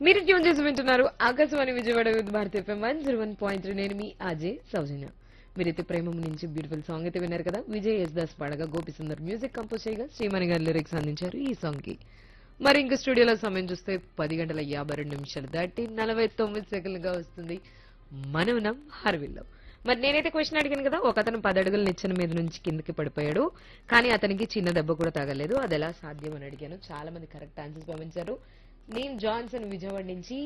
మీరు ట్యూన్ చేసి వింటున్నారు Akashvani Vijayawada Vividh Bharati FM one zero one point three నేను మీ అజయ్ సౌజన్య మీరైతే ప్రేమం నుంచి బ్యూటిఫుల్ సాంగ్ అయితే విన్నారు కదా విజయ్ ఎస్ దాస్ పాడగా గోపి సుందర్ మ్యూజిక్ కంపోజ్ చేయగా శ్రీమణి గారి లిరిక్స్ అందించారు ఈ సాంగ్ కి మరి ఇంక స్టూడియోలో సమయం చూస్తే పది గంటల యాభై రెండు నిమిషాలు దాటి నలభై తొమ్మిది సెకండ్లుగా వస్తుంది మనం ఉన్నాం హార్విల్లో మరి నేనైతే క్వశ్చన్ అడిగాను కదా ఒక అతను పది అడుగుల నిచ్చెన మీద నుంచి కిందకి పడిపోయాడు కానీ అతనికి చిన్న దెబ్బ కూడా తగలేదు అది ఎలా సాధ్యం అని అడిగాను చాలా మంది కరెక్ట్ ఆన్సర్స్ పంపించారు నేను జాన్సన్ విజయవాడ నుంచి